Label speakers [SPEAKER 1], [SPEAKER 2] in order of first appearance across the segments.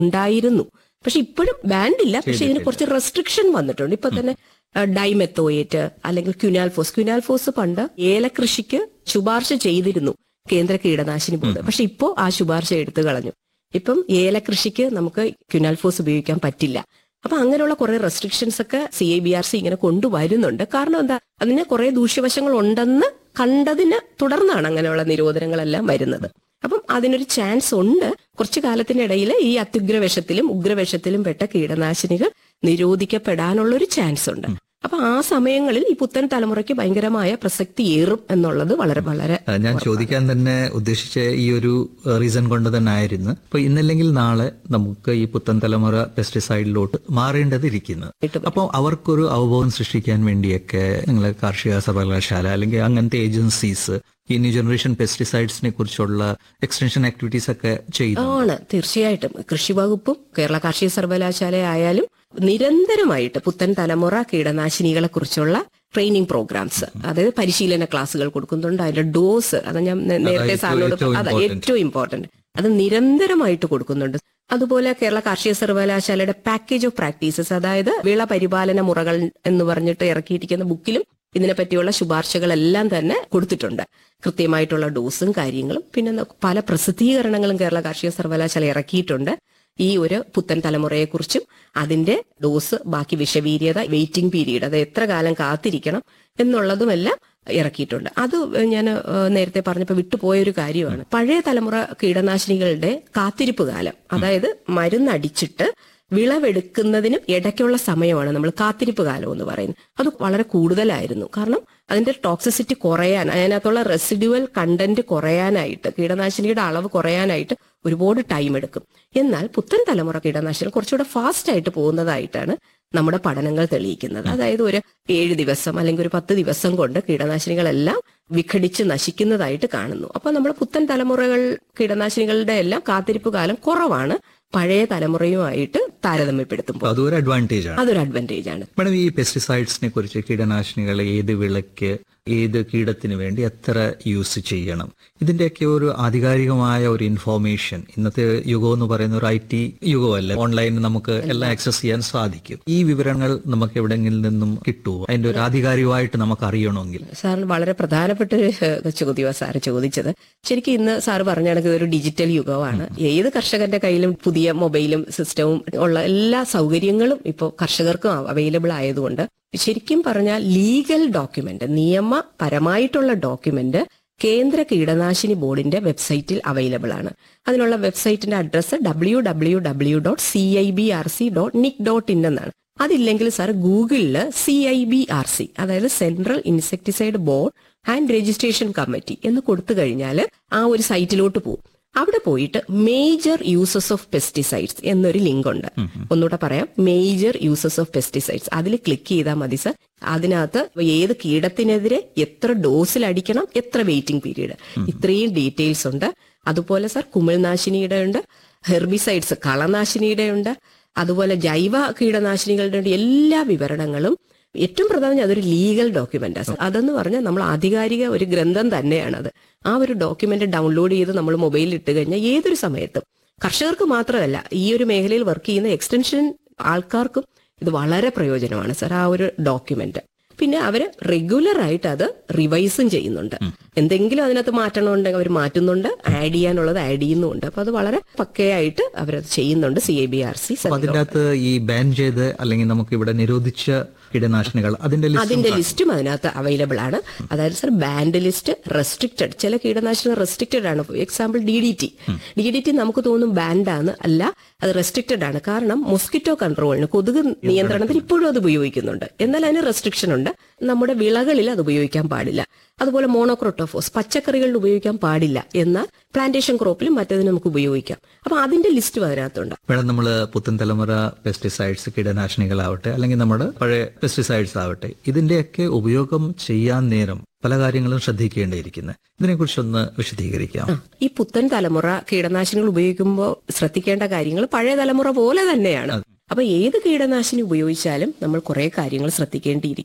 [SPEAKER 1] ഉണ്ടായിരുന്നു പക്ഷെ ഇപ്പോഴും ബാൻഡ് ഇല്ല പക്ഷെ ഇതിന് കുറച്ച് റെസ്ട്രിക്ഷൻ വന്നിട്ടുണ്ട് ഇപ്പൊ തന്നെ ഡൈമെത്തോയേറ്റ് അല്ലെങ്കിൽ ക്യുനാൽഫോസ് ക്യുനാൽഫോസ് പണ്ട് ഏലകൃഷിക്ക് ശുപാർശ ചെയ്തിരുന്നു കേന്ദ്ര കീടനാശിനി ബോർഡ് പക്ഷെ ഇപ്പോ ആ ശുപാർശ എടുത്തു കളഞ്ഞു ഇപ്പം ഏലകൃഷിക്ക് നമുക്ക് ക്യുനാൽഫോസ് ഉപയോഗിക്കാൻ പറ്റില്ല അപ്പൊ അങ്ങനെയുള്ള കുറെ റെസ്ട്രിക്ഷൻസ് ഒക്കെ C I B R C ഇങ്ങനെ കൊണ്ടുവരുന്നുണ്ട് കാരണം എന്താ അതിന് കുറെ ദൂഷ്യവശങ്ങൾ ഉണ്ടെന്ന് കണ്ടതിന് തുടർന്നാണ് അങ്ങനെയുള്ള നിരോധനങ്ങളെല്ലാം വരുന്നത് അപ്പം അതിനൊരു ചാൻസ് ഉണ്ട് കുറച്ചു കാലത്തിനിടയിൽ ഈ അത്യുഗ്രവിഷത്തിലും ഉഗ്രവിഷത്തിലും പെട്ട കീടനാശിനികൾ നിരോധിക്കപ്പെടാനുള്ള ഒരു ചാൻസ് ഉണ്ട് അപ്പൊ ആ സമയങ്ങളിൽ ഈ പുത്തൻ തലമുറയ്ക്ക് ഭയങ്കരമായ പ്രസക്തി ഏറും എന്നുള്ളത് വളരെ വളരെ
[SPEAKER 2] ആ, ഞാൻ ചോദിക്കാൻ തന്നെ ഉദ്ദേശിച്ച ഈ ഒരു റീസൺ കൊണ്ട് തന്നെ ആയിരുന്നു അപ്പൊ ഇന്നല്ലെങ്കിൽ നാളെ നമുക്ക് ഈ പുത്തൻ തലമുറ പെസ്റ്റിസൈഡിലോട്ട് മാറേണ്ടതിരിക്കുന്നത് അപ്പോൾ അവർക്കൊരു അവബോധം സൃഷ്ടിക്കാൻ വേണ്ടിയൊക്കെ നിങ്ങൾ കാർഷിക സർവകലാശാല അല്ലെങ്കിൽ അങ്ങനത്തെ ഏജൻസീസ് ഈ ന്യൂ ജനറേഷൻ പെസ്റ്റിസൈഡ്സിനെ കുറിച്ചുള്ള എക്സ്റ്റൻഷൻ ആക്ടിവിറ്റീസ് ഒക്കെ ചെയ്യുന്നു
[SPEAKER 1] ആണ് തീർച്ചയായിട്ടും കൃഷി വകുപ്പും കേരള കാർഷിക സർവകലാശാല ആയാലും നിരന്തരമായിട്ട് പുത്തൻ തലമുറ കീടനാശിനികളെ കുറിച്ചുള്ള ട്രെയിനിങ് പ്രോഗ്രാംസ് അതായത് പരിശീലന ക്ലാസ്സുകൾ കൊടുക്കുന്നുണ്ട് അതിന്റെ ഡോസ് അത് ഞാൻ നേ- നേരത്തെ
[SPEAKER 2] ഏറ്റവും-
[SPEAKER 1] സാറിനോട്
[SPEAKER 2] ഏറ്റവും
[SPEAKER 1] അതെ
[SPEAKER 2] important.
[SPEAKER 1] ഏറ്റവും ഇമ്പോർട്ടന്റ് അത് നിരന്തരമായിട്ട് കൊടുക്കുന്നുണ്ട് അതുപോലെ കേരള കാർഷിക സർവകലാശാലയുടെ പാക്കേജ് ഓഫ് പ്രാക്ടീസസ് അതായത് വിള പരിപാലന മുറകൾ എന്ന് പറഞ്ഞിട്ട് ഇറക്കിയിരിക്കുന്ന ബുക്കിലും ഇതിനെപ്പറ്റിയുള്ള ശുപാർശകളെല്ലാം തന്നെ കൊടുത്തിട്ടുണ്ട് കൃത്യമായിട്ടുള്ള ഡോസും കാര്യങ്ങളും പിന്നെ ന- പല പ്രസിദ്ധീകരണങ്ങളും കേരള കാർഷിക സർവകലാശാല ഇറക്കിയിട്ടുണ്ട് ഈ ഒരു പുത്തൻ തലമുറയെക്കുറിച്ചും അതിന്റെ ഡോസ് ബാക്കി വിഷവീര്യത വെയിറ്റിംഗ് പീരീഡ് അത് എത്ര കാലം കാത്തിരിക്കണം എന്നുള്ളതുമെല്ലാം ഇറക്കിയിട്ടുണ്ട് അത് ഞാൻ നേരത്തെ പറഞ്ഞപ്പോൾ വിട്ടുപോയ ഒരു കാര്യമാണ് പഴയ തലമുറ കീടനാശിനികളുടെ കാത്തിരിപ്പ് കാലം അതായത് മരുന്നടിച്ചിട്ട് വിളവെടുക്കുന്നതിനും ഇടയ്ക്കുള്ള സമയമാണ് നമ്മൾ കാത്തിരിപ്പ് കാലം എന്ന് പറയുന്നത് അത് വളരെ കൂടുതലായിരുന്നു കാരണം അതിന്റെ ടോക്സിസിറ്റി കുറയാൻ അതിനകത്തുള്ള റെസിഡ്യുവൽ കണ്ടന്റ് കുറയാനായിട്ട് കീടനാശിനിയുടെ അളവ് കുറയാനായിട്ട് ഒരുപാട് ടൈം എടുക്കും എന്നാൽ പുത്തൻ തലമുറ കീടനാശിനികൾ കുറച്ചുകൂടെ ഫാസ്റ്റ് ആയിട്ട് പോകുന്നതായിട്ടാണ് നമ്മുടെ പഠനങ്ങൾ തെളിയിക്കുന്നത് അതായത് ഒരു ഏഴ് ദിവസം അല്ലെങ്കിൽ ഒരു പത്ത് ദിവസം കൊണ്ട് കീടനാശിനികളെല്ലാം വിഘടിച്ച് നശിക്കുന്നതായിട്ട് കാണുന്നു അപ്പൊ നമ്മൾ പുത്തൻ തലമുറകൾ കീടനാശിനികളുടെ എല്ലാം കാത്തിരിപ്പ് കാലം കുറവാണ് പഴയ തലമുറയുമായിട്ട് താരതമ്യപ്പെടുത്തുമ്പോൾ
[SPEAKER 2] അപ്പൊ അതൊരു അഡ്വാൻറ്റേജ് ആണ്
[SPEAKER 1] അതൊരു അഡ്വാൻറ്റേജ് ആണ്
[SPEAKER 2] മാഡം ഈ പെസ്റ്റിസൈഡ്സിനെ കുറിച്ച് കീടനാശിനികൾ ഏത് വിളയ്ക്ക് ഏത് കീടത്തിന് വേണ്ടി എത്ര യൂസ് ചെയ്യണം ഇതിന്റെയൊക്കെ ഒരു ആധികാരികമായ ഒരു ഇൻഫോർമേഷൻ ഇന്നത്തെ യുഗം എന്ന് പറയുന്ന ഒരു ഐ ടി യുഗമല്ല ഓൺലൈനിൽ നമുക്ക് എല്ലാം ആക്സസ് ചെയ്യാൻ സാധിക്കും ഈ വിവരങ്ങൾ നമുക്ക് എവിടെങ്കിലും നിന്നും കിട്ടുമോ അതിന്റെ ഒരു ആധികാരികമായിട്ട് നമുക്ക് അറിയണമെങ്കിൽ
[SPEAKER 1] സാറിന് വളരെ പ്രധാനപ്പെട്ട ഒരു ഏഹ്, ചോദ്യമാണ് സാറ് ചോദിച്ചത് ശരിക്കും ഇന്ന് സാറ് പറഞ്ഞ കണക്ക് ഇതൊരു ഡിജിറ്റൽ യുഗമാണ് ഏത് കർഷകന്റെ കയ്യിലും പുതിയ മൊബൈലും സിസ്റ്റവും ഉള്ള എല്ലാ സൗകര്യങ്ങളും ഇപ്പോൾ കർഷകർക്കും അവൈലബിൾ ആയതുകൊണ്ട് ശരിക്കും പറഞ്ഞാൽ ലീഗൽ ഡോക്യുമെന്റ് നിയമപരമായിട്ടുള്ള ഡോക്യുമെന്റ് കേന്ദ്ര കീടനാശിനി ബോർഡിന്റെ വെബ്സൈറ്റിൽ അവൈലബിൾ ആണ് അതിനുള്ള വെബ്സൈറ്റിന്റെ address W W W dot C I B R C dot nic dot in എന്നാണ് അതില്ലെങ്കിൽ സാർ ഗൂഗിളിൽ C I B R C അതായത് Central Insecticide Board and Registration Committee എന്ന് കൊടുത്തു കഴിഞ്ഞാൽ ആ ഒരു സൈറ്റിലോട്ട് പോകും അവിടെ പോയിട്ട് മേജർ യൂസസ് ഓഫ് പെസ്റ്റിസൈഡ്സ് എന്നൊരു ലിങ്ക് ഉണ്ട് ഒന്നുകൂടെ പറയാം മേജർ യൂസസ് ഓഫ് പെസ്റ്റിസൈഡ്സ് അതിൽ ക്ലിക്ക് ചെയ്താൽ മതി സർ അതിനകത്ത് ഏത് കീടത്തിനെതിരെ എത്ര ഡോസിൽ അടിക്കണം എത്ര വെയിറ്റിംഗ് പീരീഡ് ഇത്രയും ഡീറ്റെയിൽസ് ഉണ്ട് അതുപോലെ സർ കുമിൾനാശിനിയുടെ ഉണ്ട് ഹെർബിസൈഡ്സ് കളനാശിനിയുടെ ഉണ്ട് അതുപോലെ ജൈവ കീടനാശിനികളുടെ ഉണ്ട് എല്ലാ വിവരണങ്ങളും ഏറ്റവും പ്രധാനം അതൊരു ലീഗൽ ഡോക്യുമെന്റ് അതെന്ന് പറഞ്ഞാൽ നമ്മൾ ആധികാരിക ഒരു ഗ്രന്ഥം തന്നെയാണത് ആ ഒരു ഡോക്യുമെന്റ് ഡൗൺലോഡ് ചെയ്ത് നമ്മൾ മൊബൈലിൽ ഇട്ട് കഴിഞ്ഞാൽ ഏതൊരു സമയത്തും കർഷകർക്ക് മാത്രമല്ല ഈ ഒരു മേഖലയിൽ വർക്ക് ചെയ്യുന്ന എക്സ്റ്റൻഷൻ ആൾക്കാർക്കും ഇത് വളരെ പ്രയോജനമാണ് സർ ആ ഒരു ഡോക്യുമെന്റ് പിന്നെ അവര് റെഗുലർ ആയിട്ട് അത് റിവൈസും ചെയ്യുന്നുണ്ട് എന്തെങ്കിലും അതിനകത്ത് മാറ്റണമുണ്ടെങ്കിൽ അവർ മാറ്റുന്നുണ്ട് ആഡ് ചെയ്യാനുള്ളത് ആഡ് ചെയ്യുന്നുണ്ട് അപ്പൊ അത് വളരെ പക്കയായിട്ട് അവരത് ചെയ്യുന്നുണ്ട് C I B R C
[SPEAKER 2] അപ്പൊ അതിന്റെ അകത്ത് ഈ ബാൻ ചെയ്ത് അല്ലെങ്കിൽ നമുക്ക് ഇവിടെ നിരോധിച്ച കീടനാശിനികൾ അതിന്റെ ലിസ്റ്റ്
[SPEAKER 1] അതിന്റെ ലിസ്റ്റും അതിനകത്ത് അവൈലബിൾ ആണ് അതായത് സർ ബാൻഡ് ലിസ്റ്റ് റെസ്ട്രിക്റ്റഡ് ചില കീടനാശിനികൾ റെസ്ട്രിക്റ്റഡ് ആണ് for example D D T D D T നമുക്ക് തോന്നും ബാൻഡാണ് അല്ല അത് റെസ്ട്രിക്റ്റഡ് ആണ് കാരണം മൊസ്കിറ്റോ കൺട്രോളിന് കൊതുക് നിയന്ത്രണത്തിന് ഇപ്പോഴും അത് ഉപയോഗിക്കുന്നുണ്ട് എന്നാൽ അതിന് റെസ്ട്രിക്ഷൻ ഉണ്ട് നമ്മുടെ വിളകളിൽ അത് ഉപയോഗിക്കാൻ പാടില്ല അതുപോലെ മോണോക്രോട്ടോഫോസ് പച്ചക്കറികളിൽ ഉപയോഗിക്കാൻ പാടില്ല എന്നാൽ പ്ലാന്റേഷൻ ക്രോപ്പിലും മറ്റേതിന് നമുക്ക് ഉപയോഗിക്കാം അപ്പൊ അതിന്റെ ലിസ്റ്റും അതിനകത്തുണ്ട്
[SPEAKER 2] മേഡം നമ്മൾ പുത്തൻ തലമുറ പെസ്റ്റിസൈഡ്സ് കീടനാശിനികളാവട്ടെ അല്ലെങ്കിൽ നമ്മുടെ പഴയ പെസ്റ്റിസൈഡ്സ് ആവട്ടെ ഇതിന്റെയൊക്കെ ഉപയോഗം ചെയ്യാൻ നേരം പല കാര്യങ്ങളും ശ്രദ്ധിക്കേണ്ടിയിരിക്കുന്നത് ഇതിനെക്കുറിച്ചൊന്ന് വിശദീകരിക്കാം
[SPEAKER 1] ആ, ഈ പുത്തൻ തലമുറ കീടനാശിനികൾ ഉപയോഗിക്കുമ്പോൾ ശ്രദ്ധിക്കേണ്ട കാര്യങ്ങൾ പഴയ തലമുറ പോലെ തന്നെയാണ് അപ്പൊ ഏത് കീടനാശിനി ഉപയോഗിച്ചാലും നമ്മൾ കുറെ കാര്യങ്ങൾ ശ്രദ്ധിക്കേണ്ടിയിരിക്കുന്നു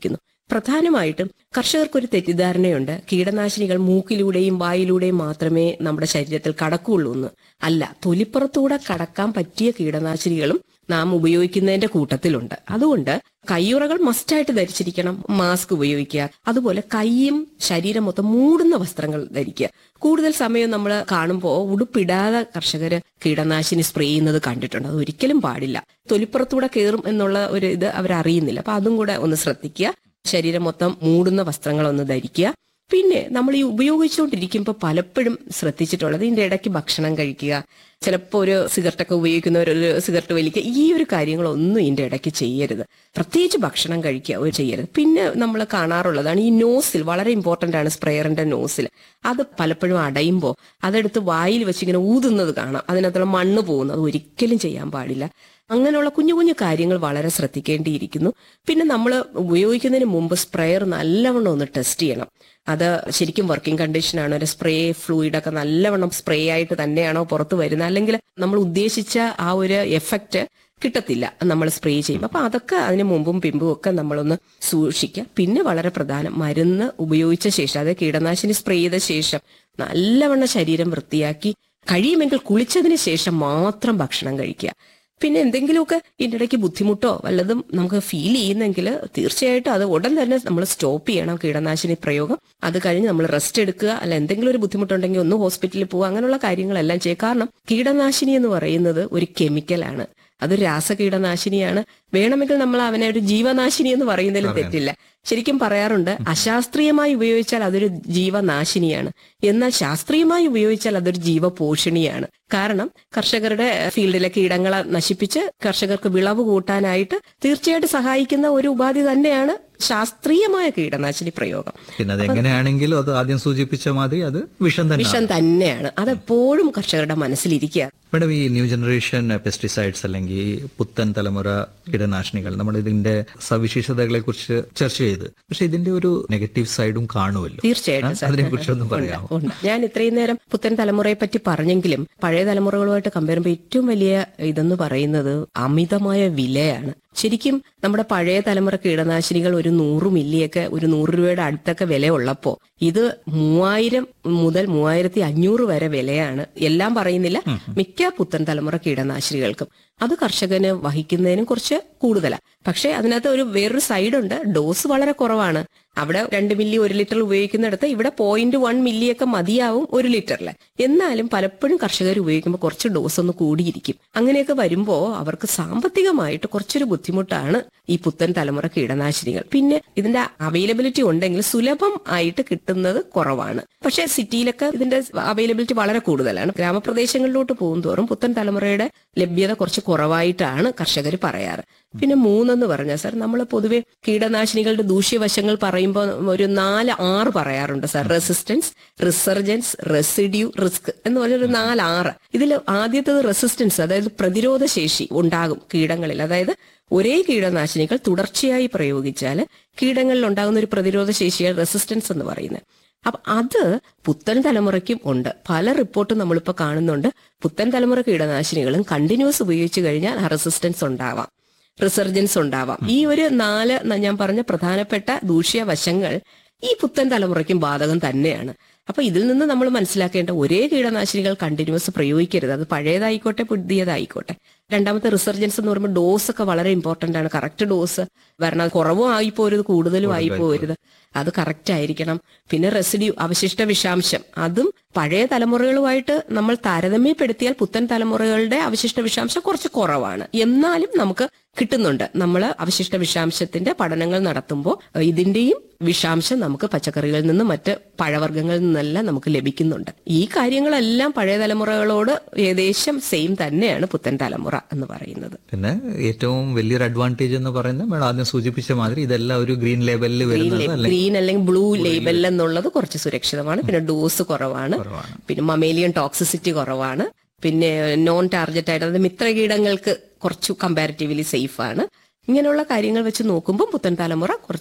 [SPEAKER 1] പ്രധാനമായിട്ടും കർഷകർക്കൊരു തെറ്റിദ്ധാരണയുണ്ട് കീടനാശിനികൾ മൂക്കിലൂടെയും വായിലൂടെയും മാത്രമേ നമ്മുടെ ശരീരത്തിൽ കടക്കുകയുള്ളൂ എന്ന് അല്ല തൊലിപ്പുറത്തൂടെ കടക്കാൻ പറ്റിയ കീടനാശിനികളും നാം ഉപയോഗിക്കുന്നതിന്റെ കൂട്ടത്തിലുണ്ട് അതുകൊണ്ട് കയ്യുറകൾ മസ്റ്റായിട്ട് ധരിച്ചിരിക്കണം മാസ്ക് ഉപയോഗിക്കുക അതുപോലെ കൈയും ശരീരം മൊത്തം മൂടുന്ന വസ്ത്രങ്ങൾ ധരിക്കുക കൂടുതൽ സമയം നമ്മൾ കാണുമ്പോൾ ഉടുപ്പിടാതെ കർഷകര് കീടനാശിനി സ്പ്രേ ചെയ്യുന്നത് കണ്ടിട്ടുണ്ട് അത് ഒരിക്കലും പാടില്ല തൊലിപ്പുറത്തൂടെ കയറും എന്നുള്ള ഒരു ഇത് അവരറിയുന്നില്ല അപ്പൊ അതും കൂടെ ഒന്ന് ശ്രദ്ധിക്കുക ശരീരം മൊത്തം മൂടുന്ന വസ്ത്രങ്ങളൊന്ന് ധരിക്കുക പിന്നെ നമ്മൾ ഈ ഉപയോഗിച്ചുകൊണ്ടിരിക്കുമ്പോൾ പലപ്പോഴും ശ്രദ്ധിച്ചിട്ടുള്ളത് ഇതിന്റെ ഇടയ്ക്ക് ഭക്ഷണം കഴിക്കുക ചിലപ്പോൾ ഒരു സിഗരറ്റൊക്കെ ഉപയോഗിക്കുന്നവർ ഒരു സിഗരറ്റ് വലിക്കുക ഈ ഒരു കാര്യങ്ങളൊന്നും ഇതിന്റെ ഇടയ്ക്ക് ചെയ്യരുത് പ്രത്യേകിച്ച് ഭക്ഷണം കഴിക്കുക ഒരു ചെയ്യരുത് പിന്നെ നമ്മൾ കാണാറുള്ളതാണ് ഈ നോസിൽ വളരെ ഇമ്പോർട്ടന്റ് ആണ് സ്പ്രെയറിന്റെ നോസിൽ അത് പലപ്പോഴും അടയുമ്പോൾ അതെടുത്ത് വായിൽ വെച്ച് ഇങ്ങനെ ഊതുന്നത് കാണാം അതിനകത്തുള്ള മണ്ണ് പോകുന്നത് ഒരിക്കലും ചെയ്യാൻ പാടില്ല അങ്ങനെയുള്ള കുഞ്ഞു കുഞ്ഞു കാര്യങ്ങൾ വളരെ ശ്രദ്ധിക്കേണ്ടിയിരിക്കുന്നു പിന്നെ നമ്മൾ ഉപയോഗിക്കുന്നതിന് മുമ്പ് സ്പ്രെയർ നല്ലവണ്ണം ഒന്ന് ടെസ്റ്റ് ചെയ്യണം അത് ശരിക്കും വർക്കിംഗ് കണ്ടീഷനാണോ ഒരു സ്പ്രേ ഫ്ലൂയിഡ് ഒക്കെ നല്ലവണ്ണം സ്പ്രേ ആയിട്ട് തന്നെയാണോ പുറത്ത് വരുന്നത് അല്ലെങ്കിൽ നമ്മൾ ഉദ്ദേശിച്ച ആ ഒരു എഫക്റ്റ് കിട്ടത്തില്ല നമ്മൾ സ്പ്രേ ചെയ്യുമ്പോൾ അപ്പൊ അതൊക്കെ അതിന് മുമ്പും പിമ്പും ഒക്കെ നമ്മളൊന്ന് സൂക്ഷിക്കുക പിന്നെ വളരെ പ്രധാനം മരുന്ന് ഉപയോഗിച്ച ശേഷം അതായത് കീടനാശിനി സ്പ്രേ ചെയ്ത ശേഷം നല്ലവണ്ണം ശരീരം വൃത്തിയാക്കി കഴിയുമെങ്കിൽ കുളിച്ചതിന് ശേഷം മാത്രം ഭക്ഷണം കഴിക്കുക പിന്നെ എന്തെങ്കിലുമൊക്കെ ഇതിൻ്റെ ഇടയ്ക്ക് ബുദ്ധിമുട്ടോ വല്ലതും നമുക്ക് ഫീൽ ചെയ്യുന്നെങ്കിൽ തീർച്ചയായിട്ടും അത് ഉടൻ തന്നെ നമ്മൾ സ്റ്റോപ്പ് ചെയ്യണം കീടനാശിനി പ്രയോഗം അത് കഴിഞ്ഞ് നമ്മൾ റെസ്റ്റ് എടുക്കുക അല്ല എന്തെങ്കിലും ഒരു ബുദ്ധിമുട്ടുണ്ടെങ്കിൽ ഒന്ന് ഹോസ്പിറ്റലിൽ പോകുക അങ്ങനെയുള്ള കാര്യങ്ങളെല്ലാം ചെയ്യുക കാരണം കീടനാശിനി എന്ന് പറയുന്നത് ഒരു കെമിക്കലാണ് അത് രാസകീടനാശിനിയാണ് വേണമെങ്കിൽ നമ്മൾ അവനെ ഒരു ജീവനാശിനി എന്ന് പറയുന്നതിൽ തെറ്റില്ല ശരിക്കും പറയാറുണ്ട് അശാസ്ത്രീയമായി ഉപയോഗിച്ചാൽ അതൊരു ജീവനാശിനിയാണ് എന്നാൽ ശാസ്ത്രീയമായി ഉപയോഗിച്ചാൽ അതൊരു ജീവപോഷിണിയാണ് കാരണം കർഷകരുടെ ഫീൽഡിലെ കീടങ്ങളെ നശിപ്പിച്ച് കർഷകർക്ക് വിളവ് കൂട്ടാനായിട്ട് തീർച്ചയായിട്ടും സഹായിക്കുന്ന ഒരു ഉപാധി തന്നെയാണ് ശാസ്ത്രീയമായ കീടനാശിനി പ്രയോഗം
[SPEAKER 2] പിന്നെ അത് എങ്ങനെയാണെങ്കിലും അത് ആദ്യം സൂചിപ്പിച്ച മാതിരി അത് വിഷം തന്നെ
[SPEAKER 1] വിഷം തന്നെയാണ് അതെപ്പോഴും കർഷകരുടെ മനസ്സിലിരിക്കുക
[SPEAKER 2] മാഡം ഈ ന്യൂ ജനറേഷൻ പെസ്റ്റിസൈഡ്സ് അല്ലെങ്കിൽ പുത്തൻ തലമുറ കീടനാശിനികൾ നമ്മൾ ഇതിന്റെ സവിശേഷതകളെ കുറിച്ച് ചർച്ച ചെയ്ത് പക്ഷെ ഇതിന്റെ ഒരു നെഗറ്റീവ് സൈഡും കാണുമല്ലോ
[SPEAKER 1] തീർച്ചയായിട്ടും സർ.
[SPEAKER 2] അതിനെ കുറിച്ചൊന്നും പറയാമോ
[SPEAKER 1] ഉണ്ട്. ഞാൻ ഇത്രയും നേരം പുത്തൻ തലമുറയെ പറ്റി പറഞ്ഞെങ്കിലും പഴയ തലമുറകളുമായിട്ട് കമ്പയർ ചെയ്യുമ്പോൾ ഏറ്റവും വലിയ ഇതെന്ന് പറയുന്നത് അമിതമായ വിലയാണ് ശരിക്കും നമ്മുടെ പഴയ തലമുറ കീടനാശിനികൾ ഒരു നൂറ് മില്ലിയൊക്കെ ഒരു നൂറ് രൂപയുടെ അടുത്തൊക്കെ വില ഉള്ളപ്പോ ഇത് മൂവായിരം മുതൽ മൂവായിരത്തി അഞ്ഞൂറ് വരെ വിലയാണ് എല്ലാം പറയുന്നില്ല മിക്ക പുത്തൻ തലമുറ കീടനാശിനികൾക്കും അത് കർഷകന് വഹിക്കുന്നതിനും കുറച്ച് കൂടുതലാണ് പക്ഷെ അതിനകത്ത് ഒരു വേറൊരു സൈഡുണ്ട് ഡോസ് വളരെ കുറവാണ് അവിടെ രണ്ട് മില്ലി ഒരു ലിറ്റർ ഉപയോഗിക്കുന്നിടത്ത് ഇവിടെ പോയിന്റ് വൺ മില്ലിയൊക്കെ മതിയാവും ഒരു ലിറ്ററിൽ എന്നാലും പലപ്പോഴും കർഷകർ ഉപയോഗിക്കുമ്പോൾ കുറച്ച് ഡോസ് ഒന്ന് കൂടിയിരിക്കും അങ്ങനെയൊക്കെ വരുമ്പോൾ അവർക്ക് സാമ്പത്തികമായിട്ട് കുറച്ചൊരു ബുദ്ധിമുട്ടാണ് ഈ പുത്തൻ തലമുറ കീടനാശിനികൾ പിന്നെ ഇതിന്റെ അവൈലബിലിറ്റി ഉണ്ടെങ്കിൽ സുലഭം ആയിട്ട് കിട്ടുന്നത് കുറവാണ് പക്ഷെ സിറ്റിയിലൊക്കെ ഇതിന്റെ അവൈലബിലിറ്റി വളരെ കൂടുതലാണ് ഗ്രാമപ്രദേശങ്ങളിലോട്ട് പോകുന്തോറും പുത്തൻ തലമുറയുടെ ലഭ്യത കുറച്ച് കുറവായിട്ടാണ് കർഷകർ പറയാറ് പിന്നെ മൂന്നെന്ന് പറഞ്ഞാൽ സാർ നമ്മൾ പൊതുവെ കീടനാശിനികളുടെ ദൂഷ്യവശങ്ങൾ പറയുമ്പോൾ ഒരു നാല് ആറ് പറയാറുണ്ട് sir resistance resurgence residue risk എന്ന് പറഞ്ഞൊരു നാല് ആറ് ഇതിൽ ആദ്യത്തേത് റെസിസ്റ്റൻസ് അതായത് പ്രതിരോധ ശേഷി ഉണ്ടാകും കീടങ്ങളിൽ അതായത് ഒരേ കീടനാശിനികൾ തുടർച്ചയായി പ്രയോഗിച്ചാൽ കീടങ്ങളിൽ ഉണ്ടാകുന്ന ഒരു പ്രതിരോധ ശേഷിയാണ് റെസിസ്റ്റൻസ് എന്ന് പറയുന്നത് അപ്പൊ അത് പുത്തൻ തലമുറയ്ക്കും ഉണ്ട് പല റിപ്പോർട്ടും നമ്മളിപ്പോ കാണുന്നുണ്ട് പുത്തൻ തലമുറ കീടനാശിനികളും കണ്ടിന്യൂസ് ഉപയോഗിച്ചു കഴിഞ്ഞാൽ ആ റെസിസ്റ്റൻസ് ഉണ്ടാവാം റിസർജൻസ് ഉണ്ടാവാം ഈ ഒരു നാല് ന- ഞാൻ പറഞ്ഞ പ്രധാനപ്പെട്ട ദൂഷ്യവശങ്ങൾ ഈ പുത്തൻ തലമുറയ്ക്കും ബാധകം തന്നെയാണ് അപ്പൊ ഇതിൽ നിന്ന് നമ്മൾ മനസ്സിലാക്കേണ്ട ഒരേ കീടനാശിനികൾ കണ്ടിന്യൂസ് പ്രയോഗിക്കരുത് അത് പഴയതായിക്കോട്ടെ പുതിയതായിക്കോട്ടെ രണ്ടാമത്തെ റിസർജൻസ് എന്ന് പറയുമ്പോൾ ഡോസ് ഒക്കെ വളരെ ഇമ്പോർട്ടന്റ് ആണ് കറക്റ്റ് ഡോസ് വരണം കുറവും ആയി പോരുത് കൂടുതലും ആയി പോരുത് അത് കറക്റ്റ് ആയിരിക്കണം പിന്നെ റെസിഡ്യൂ അവശിഷ്ട വിഷാംശം അതും പഴയ തലമുറകളുമായിട്ട് നമ്മൾ താരതമ്യപ്പെടുത്തിയാൽ പുത്തൻ തലമുറകളുടെ അവശിഷ്ട വിഷാംശം കുറച്ച് കുറവാണ് എന്നാലും നമുക്ക് കിട്ടുന്നുണ്ട് നമ്മൾ അവശിഷ്ട വിഷാംശത്തിന്റെ പഠനങ്ങൾ നടത്തുമ്പോൾ ഇതിന്റെയും വിഷാംശം നമുക്ക് പച്ചക്കറികളിൽ നിന്നും മറ്റ് പഴവർഗ്ഗങ്ങളിൽ നിന്നെല്ലാം നമുക്ക് ലഭിക്കുന്നുണ്ട് ഈ കാര്യങ്ങളെല്ലാം പഴയ തലമുറകളോട് ഏകദേശം സെയിം തന്നെയാണ് പുത്തൻ തലമുറ എന്ന് പറയുന്നത്
[SPEAKER 2] പിന്നെ ഏറ്റവും വലിയൊരു അഡ്വാൻറ്റേജ് എന്ന് പറയുന്നത് മേഡം ആദ്യം സൂചിപ്പിച്ച മാതിരി ഇതെല്ലാം ഒരു ഗ്രീൻ ലേബലിൽ വരുന്നത് അല്ലെങ്കിൽ
[SPEAKER 1] ഗ്രീൻ അല്ലെങ്കിൽ ബ്ലൂ ലേബൽ എന്നുള്ളത് കുറച്ച് സുരക്ഷിതമാണ് പിന്നെ ഡോസ് കുറവാണ്
[SPEAKER 2] കുറവാണ്.
[SPEAKER 1] പിന്നെ മമേലിയൻ ടോക്സിസിറ്റി കുറവാണ് പിന്നെ നോൺ ടാർഗറ്റ് ആയിട്ട് അതായത് മിത്രകീടങ്ങൾക്ക് കുറച്ച് കമ്പാരിറ്റീവ്ലി സേഫ് ആണ് ഇങ്ങനെയുള്ള കാര്യങ്ങൾ വെച്ച് നോക്കുമ്പോൾ പുത്തൻ തലമുറ കുറച്ച്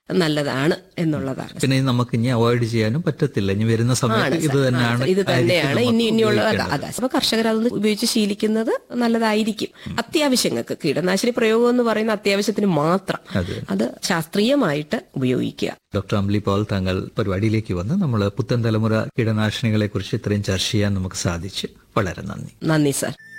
[SPEAKER 1] നല്ലതാണ് എന്നുള്ളതാണ്
[SPEAKER 2] പിന്നെ ഇത് നമുക്ക് ഇനി അവോയ്ഡ് ചെയ്യാനും പറ്റത്തില്ല ഇനി വരുന്ന സമയത്ത് ഇത് തന്നെയാണ്
[SPEAKER 1] ഇത് തന്നെയാണ്
[SPEAKER 2] ആയിരിക്കും
[SPEAKER 1] ഇനി
[SPEAKER 2] നമുക്ക്
[SPEAKER 1] ഇനിയുള്ള
[SPEAKER 2] ഉപയോഗിക്കേണ്ടത്.
[SPEAKER 1] അതാ അപ്പൊ കർഷകർ അതൊന്ന് ഉപയോഗിച്ച് ശീലിക്കുന്നത് നല്ലതായിരിക്കും അത്യാവശ്യങ്ങൾക്ക് കീടനാശിനി പ്രയോഗം എന്ന് പറയുന്ന അത്യാവശ്യത്തിന് മാത്രം
[SPEAKER 2] അതെ.
[SPEAKER 1] അത് ശാസ്ത്രീയമായിട്ട് ഉപയോഗിക്കുക
[SPEAKER 2] ഡോക്ടർ അംലി പോൾ താങ്കൾ പരിപാടിയിലേക്ക് വന്ന് നമ്മൾ പുത്തൻ തലമുറ കീടനാശിനികളെ കുറിച്ച് ഇത്രയും ചർച്ച ചെയ്യാൻ നമുക്ക് സാധിച്ചു വളരെ നന്ദി
[SPEAKER 1] നന്ദി സാർ